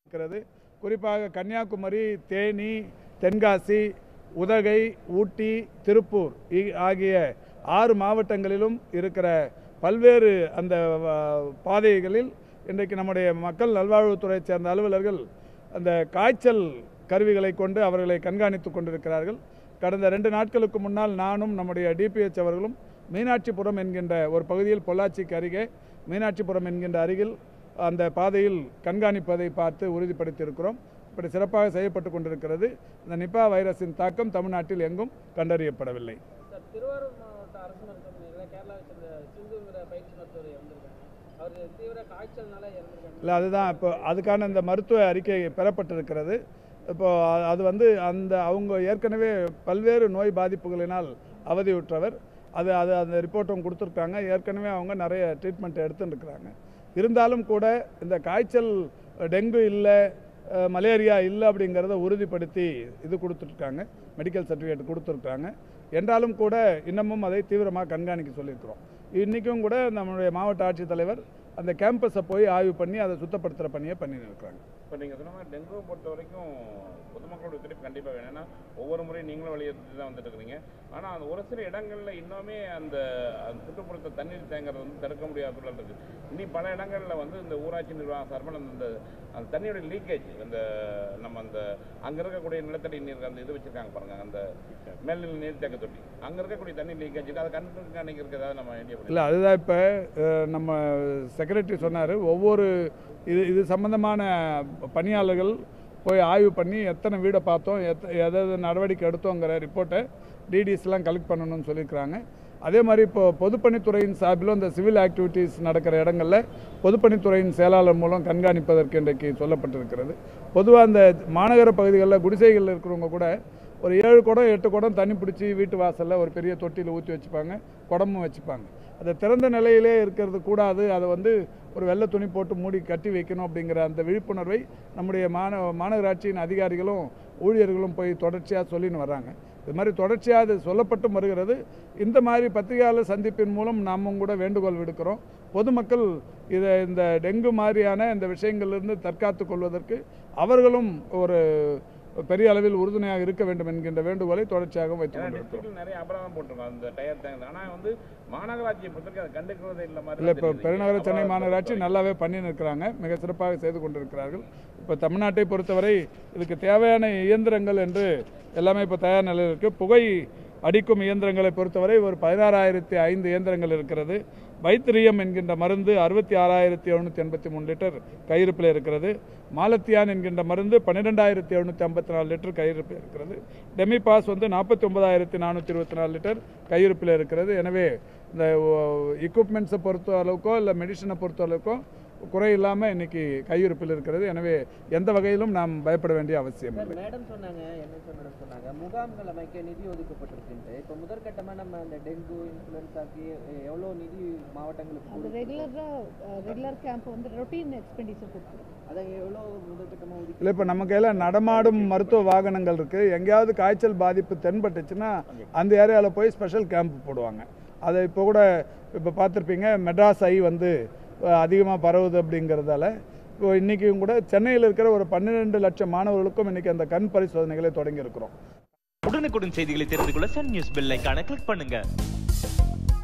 இருக்கிறது குறிப்பாக கன்னியாகுமரி தேனி தென்காசி உதகை ஊட்டி திருப்பூர் இ- ஆகிய ஆறு மாவட்டங்களிலும் இருக்கிற பல்வேறு அந்த வ- பாதைகளில் இன்றைக்கு நம்முடைய மக்கள் நல்வாழ்வுத்துறையைச் சேர்ந்த அலுவலர்கள் அந்த காய்ச்சல் கருவிகளை கொண்டு அவர்களை கண்காணித்து கொண்டிருக்கிறார்கள் கடந்த ரெண்டு நாட்களுக்கு முன்னால் நானும் நம்முடைய டிபிஹெச் அவர்களும் மீனாட்சிபுரம் என்கின்ற ஒரு பகுதியில் பொள்ளாச்சிக்கு அருகே மீனாட்சிபுரம் என்கின்ற அருகில் அந்த பாதையில் கண்காணிப்பதை பார்த்து உறுதிப்படுத்தியிருக்கிறோம் இப்படி சிறப்பாக செய்யப்பட்டு கொண்டிருக்கிறது இந்த நிபா வைரஸின் தாக்கம் தமிழ்நாட்டில் எங்கும் கண்டறியப்படவில்லை சார் திருவாரூர் மாவட்ட அரசு மருத்துவமனையில் கேரளாவை சேர்ந்த சிந்துங்கிற பயிற்சி மருத்துவர் இறந்திருக்காங்க அவர் தீவிர காய்ச்சல்னால இறந்திருக்காங்க இல்லை அதுதான் இப்போ அதுக்கான இந்த மருத்துவ அறிக்கை பெறப்பட்டிருக்கிறது இப்போ அ- அது வந்து அந்த அவங்க ஏற்கனவே பல்வேறு நோய் பாதிப்புகளினால் அவதியுற்றவர் அது அது அந்த ரிப்போர்ட்டும் கொடுத்துருக்காங்க ஏற்கனவே அவங்க நிறைய ட்ரீட்மெண்ட் எடுத்துன்னு இருக்கிறாங்க இருந்தாலும் கூட இந்த காய்ச்சல் டெங்கு இல்லை அஹ், மலேரியா இல்லை அப்படிங்கிறத உறுதிப்படுத்தி இது கொடுத்துருக்காங்க மெடிக்கல் சர்டிஃபிகேட் கொடுத்துருக்காங்க என்றாலும் கூட இன்னமும் அதை தீவிரமாக கண்காணிக்க சொல்லியிருக்கிறோம் இன்றைக்கும் கூட நம்மளுடைய மாவட்ட ஆட்சித்தலைவர் அந்த கேம்பஸை போய் ஆய்வு பண்ணி அதை சுத்தப்படுத்துகிற பணியை பண்ணின்னு இருக்கிறாங்க இப்போ நீங்கள் சொன்ன மாதிரி டெங்குவை பொறுத்த வரைக்கும் பொதுமக்களோட ஒத்துழைப்பு கண்டிப்பாக வேணும் ஏன்னா ஒவ்வொரு முறையும் நீங்களும் வலியுறுத்தி தான் வந்துட்டு இருக்கிறீங்க ஆனால் அந்த ஒரு சில இடங்களில் இன்னுமே அந்த அந்த சுற்றுப்புறத்தை தண்ணீர் தேங்குறது வந்து தடுக்க முடியாத சூழல் இருக்குது இனி பல இடங்களில் வந்து இந்த ஊராட்சி நிர்வாகம் சார்பில் அந்த அந்த தண்ணியோட லீக்கேஜ் அந்த நம்ம அந்த அங்கே இருக்கக்கூடிய நிலத்தடி நீர் அந்த இது வச்சுருக்காங்க பாருங்க அந்த மேல்நிலை நீர்த்தேக்க தொட்டி அங்கே இருக்கக்கூடிய தண்ணி லீக்கேஜ் அதை கண்காணிக்கிறதுக்கு ஏதாவது நம்ம ஐடியா இல்லை அதுதான் இப்போ நம்ம செக்ரட்டரி சொன்னார் ஒவ்வொரு இது இது சம்பந்தமான பணியாளர்கள் போய் ஆய்வு பண்ணி எத்தனை வீடை பார்த்தோம் எத்த எதாவது நடவடிக்கை எடுத்தோங்கிற ரிப்போர்ட்டை டிடிஸ்லாம் கலெக்ட் பண்ணணும்னு சொல்லியிருக்கிறாங்க அதே மாதிரி இப்போ பொதுப்பணித்துறையின் சார்பிலும் இந்த சிவில் ஆக்டிவிட்டீஸ் நடக்கிற இடங்களில் பொதுப்பணித்துறையின் செயலாளர் மூலம் கண்காணிப்பதற்கு இன்றைக்கு சொல்லப்பட்டிருக்கிறது பொதுவாக அந்த மாநகர பகுதிகளில் குடிசைகளில் இருக்கிறவங்க கூட ஒரு ஏழு குடம் எட்டு குடம் தண்ணி பிடிச்சி வீட்டு வாசலில் ஒரு பெரிய தொட்டியில் ஊற்றி வச்சுப்பாங்க குடமும் வச்சுப்பாங்க அதை திறந்த நிலையிலே இருக்கிறது கூடாது அதை வந்து ஒரு வெள்ளை துணி போட்டு மூடி கட்டி வைக்கணும் அப்படிங்கிற அந்த விழிப்புணர்வை நம்முடைய மாந மாநகராட்சியின் அதிகாரிகளும் ஊழியர்களும் போய் தொடர்ச்சியாக சொல்லின்னு வர்றாங்க இது மாதிரி தொடர்ச்சியாக அது சொல்லப்பட்டும் வருகிறது இந்த மாதிரி பத்திரிகையாளர் சந்திப்பின் மூலம் நாமும் கூட வேண்டுகோள் விடுக்கிறோம் பொதுமக்கள் இதை இந்த டெங்கு மாதிரியான இந்த விஷயங்களிலிருந்து தற்காத்து கொள்வதற்கு அவர்களும் ஒரு பெரிய அளவில் உறுதுணையாக இருக்க வேண்டும் என்கின்ற வேண்டுகோளை தொடர்ச்சியாக வைத்துக் ஏன்னா கொண்டிருக்கிறோம் டிஸ்ட்ரிக்ட்ல நிறைய அபராதம் போட்டிருக்கோம் அந்த டயர் தேங்க ஆனால் வந்து மாநகராட்சியை பொறுத்தவரைக்கும் அதை கண்டுக்கிறதே இல்லை மாதிரி இல்லை தான் இப்போ தெரியுது. பெருநகர சென்னை அபராதத்தை மாநகராட்சி பொறுத்தவரைக்கும். நல்லாவே பண்ணின்னு இருக்கிறாங்க மிக சிறப்பாக செய்து கொண்டிருக்கிறார்கள் இப்போ தமிழ்நாட்டை பொறுத்தவரை இதுக்கு தேவையான இயந்திரங்கள் என்று எல்லாமே இப்போ தயார் நிலையில் இருக்குது புகை அடிக்கும் இயந்திரங்களை பொறுத்தவரை ஒரு பதினாறாயிரத்தி ஐந்து இயந்திரங்கள் இருக்கிறது வைத்திரியம் என்கின்ற மருந்து அறுபத்தி ஆறாயிரத்தி எழுநூற்றி எண்பத்தி மூணு லிட்டர் கையிருப்பில் இருக்கிறது மாலத்தியான் என்கின்ற மருந்து பன்னிரெண்டாயிரத்தி எழுநூற்றி ஐம்பத்தி நாலு லிட்டர் கையிருப்பில் இருக்கிறது டெமிபாஸ் வந்து நாற்பத்தி ஒன்பதாயிரத்தி நானூற்றி இருபத்தி நாலு லிட்டர் கையிருப்பில் இருக்கிறது எனவே இந்த எக்யூப்மெண்ட்ஸை பொறுத்த அளவுக்கோ இல்லை மெடிசனை பொறுத்த அளவுக்கோ குறை இல்லாமல் இன்னைக்கு கையிருப்பில் இருக்கிறது எனவே எந்த வகையிலும் நாம் பயப்பட வேண்டிய அவசியம் சார் இல்லை மேடம் சொன்னாங்க என்எஸ்ஏ மேடம் சொன்னாங்க முகாம்கள் அமைக்க நிதி ஒதுக்கப்பட்டிருக்குன்ட்டு இப்போ முதற்கட்டமாக நம்ம அந்த டெங்கு இன்ஃப்ளூயன்ஸாக்கு எவ்வளோ நிதி மாவட்டங்களுக்கு அது கொடுத்து- ரெகுலராக ரெகுலர் கேம்ப் வந்து ரொட்டீன் எக்ஸ்பெண்டிச்சர் கொடுத்துரும் அதை எவ்வளோ முதற்கட்டமாக ஒதுக்கி இல்லை இப்போ நம்ம கையில் நடமாடும் மருத்துவ வாகனங்கள் இருக்குது எங்கேயாவது காய்ச்சல் பாதிப்பு தென்பட்டுச்சுன்னா அந்த ஏரியாவில் போய் ஸ்பெஷல் கேம்ப் போடுவாங்க அதை இப்போ கூட இப்போ பார்த்துருப்பீங்க மெட்ராஸ் ஐ வந்து அதிகமாக பரவுது அப்படிங்கிறதால இப்போ இன்றைக்கும் கூட சென்னையில் இருக்கிற ஒரு பன்னிரெண்டு லட்சம் மாணவர்களுக்கும் இன்றைக்கி அந்த கண் பரிசோதனைகளை தொடங்கி இருக்கிறோம் உடனுக்குடன் செய்திகளை தெரிந்து கொள்ள சன் நியூஸ் பெல் ஐகானை கிளிக் பண்ணுங்க